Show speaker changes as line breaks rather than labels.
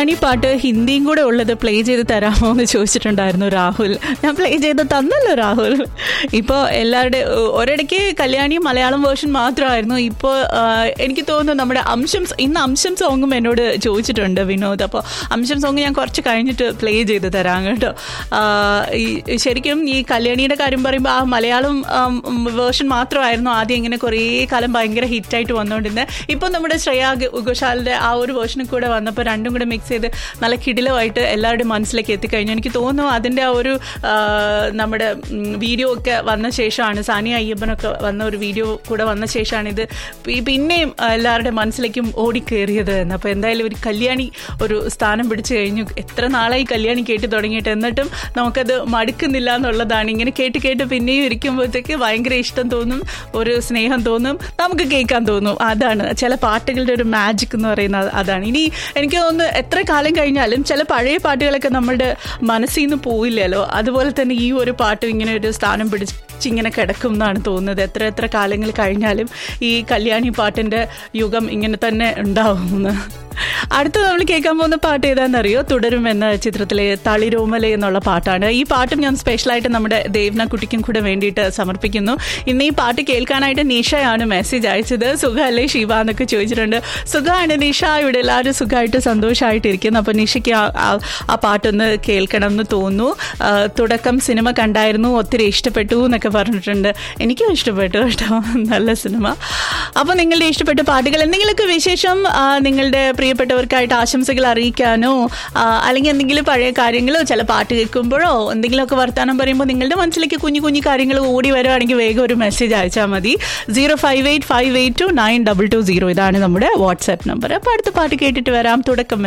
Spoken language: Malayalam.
കല്യാണി പാട്ട് ഹിന്ദിയും കൂടെ ഉള്ളത് പ്ലേ ചെയ്ത് തരാമോ എന്ന് ചോദിച്ചിട്ടുണ്ടായിരുന്നു രാഹുൽ ഞാൻ പ്ലേ ചെയ്ത് തന്നല്ലോ രാഹുൽ ഇപ്പോൾ എല്ലാവരുടെ ഒരിടയ്ക്ക് കല്യാണി മലയാളം വേർഷൻ മാത്രമായിരുന്നു ഇപ്പോൾ എനിക്ക് തോന്നുന്നു നമ്മുടെ അംശം ഇന്ന് അംശം സോങ്ങും എന്നോട് ചോദിച്ചിട്ടുണ്ട് വിനോദ് അപ്പോൾ അംശം സോങ് ഞാൻ കുറച്ച് കഴിഞ്ഞിട്ട് പ്ലേ ചെയ്ത് തരാം കേട്ടോ ആ, ഈ ശരിക്കും ഈ കല്യാണിയുടെ കാര്യം പറയുമ്പോൾ ആ മലയാളം വേർഷൻ മാത്രമായിരുന്നു ആദ്യം ഇങ്ങനെ കുറേ കാലം ഭയങ്കര ഹിറ്റായിട്ട് വന്നുകൊണ്ടിരുന്നത് ഇപ്പോൾ നമ്മുടെ ശ്രേയ ഘോഷാലിൻ്റെ ആ ഒരു വേർഷനും കൂടെ വന്നപ്പോൾ രണ്ടും കൂടെ മിക്സ് ചെയ്ത് നല്ല കിടിലമായിട്ട് എല്ലാവരുടെയും മനസ്സിലേക്ക് എത്തിക്കഴിഞ്ഞു എനിക്ക് തോന്നുന്നു അതിൻ്റെ ആ ഒരു ആ, നമ്മുടെ വീഡിയോ ഒക്കെ വന്ന ശേഷമാണ് സാനിയ അയ്യപ്പനൊക്കെ വന്ന ഒരു വീഡിയോ കൂടെ വന്ന ശേഷമാണ് ഇത് പി- പിന്നെയും എല്ലാവരുടെ മനസ്സിലേക്കും ഓടിക്കേറിയത് എന്ന് അപ്പോൾ എന്തായാലും ഒരു കല്യാണി ഒരു സ്ഥാനം പിടിച്ചു കഴിഞ്ഞു എത്ര നാളായി കല്യാണി കേട്ട് തുടങ്ങിയിട്ട് എന്നിട്ടും നമുക്കത് മടുക്കുന്നില്ല എന്നുള്ളതാണ് ഇങ്ങനെ കേട്ട് കേട്ട് പിന്നെയും ഇരിക്കുമ്പോഴത്തേക്ക് ഭയങ്കര ഇഷ്ടം തോന്നും ഒരു സ്നേഹം തോന്നും നമുക്ക് കേൾക്കാൻ തോന്നും അതാണ് ചില പാട്ടുകളുടെ ഒരു മാജിക് എന്ന് പറയുന്നത് അതാണ് ഇനി എനിക്ക് തോന്നുന്നു എത്ര കാലം കഴിഞ്ഞാലും ചില പഴയ പാട്ടുകളൊക്കെ നമ്മളുടെ മനസ്സിൽ നിന്ന് പോയില്ലല്ലോ അതുപോലെ തന്നെ ഈ ഒരു പാട്ടും ഇങ്ങനെ ഒരു സ്ഥാനം പിടിച്ചിങ്ങനെ കിടക്കും എന്നാണ് തോന്നുന്നത് എത്ര എത്ര കാലങ്ങൾ കഴിഞ്ഞാലും ഈ കല്യാണി പാട്ടിൻ്റെ യുഗം ഇങ്ങനെ തന്നെ ഉണ്ടാവുമെന്ന് അടുത്ത നമ്മൾ കേൾക്കാൻ പോകുന്ന പാട്ട് ഏതാണെന്നറിയോ തുടരും എന്ന ചിത്രത്തിലെ തളിരോമല എന്നുള്ള പാട്ടാണ് ഈ പാട്ടും ഞാൻ സ്പെഷ്യലായിട്ട് നമ്മുടെ ദേവ്ന കുട്ടിക്കും കൂടെ വേണ്ടിയിട്ട് സമർപ്പിക്കുന്നു ഇന്ന് ഈ പാട്ട് കേൾക്കാനായിട്ട് നിഷയാണ് മെസ്സേജ് അയച്ചത് സുഖമല്ലേ ശിവ എന്നൊക്കെ ചോദിച്ചിട്ടുണ്ട് സുഖമാണ് നിഷ ഇവിടെ എല്ലാവരും സുഖമായിട്ട് സന്തോഷമായിട്ടിരിക്കുന്നു അപ്പോൾ നിഷയ്ക്ക് ആ- ആ- ആ പാട്ടൊന്ന് കേൾക്കണം എന്ന് തോന്നുന്നു ആ, തുടക്കം സിനിമ കണ്ടായിരുന്നു ഒത്തിരി ഇഷ്ടപ്പെട്ടു എന്നൊക്കെ പറഞ്ഞിട്ടുണ്ട് എനിക്കും ഇഷ്ടപ്പെട്ടു കേട്ടോ നല്ല സിനിമ അപ്പോൾ നിങ്ങളുടെ ഇഷ്ടപ്പെട്ട പാട്ടുകൾ എന്തെങ്കിലുമൊക്കെ വിശേഷം ആ, നിങ്ങളുടെ പ്രിയപ്പെട്ടവർക്കായിട്ട് ആശംസകൾ അറിയിക്കാനോ ആ, അല്ലെങ്കിൽ എന്തെങ്കിലും പഴയ കാര്യങ്ങളോ ചില പാട്ട് കേൾക്കുമ്പോഴോ എന്തെങ്കിലുമൊക്കെ വർത്തമാനം പറയുമ്പോൾ നിങ്ങളുടെ മനസ്സിലേക്ക് കുഞ്ഞു കുഞ്ഞു കാര്യങ്ങൾ ഓടി വരുവാണെങ്കിൽ വേഗം ഒരു മെസ്സേജ് അയച്ചാൽ മതി zero five eight five eight two nine double two zero ഇതാണ് നമ്മുടെ വാട്സാപ്പ് നമ്പർ അപ്പോൾ അടുത്ത പാട്ട് കേട്ടിട്ട് വരാം തുടക്കം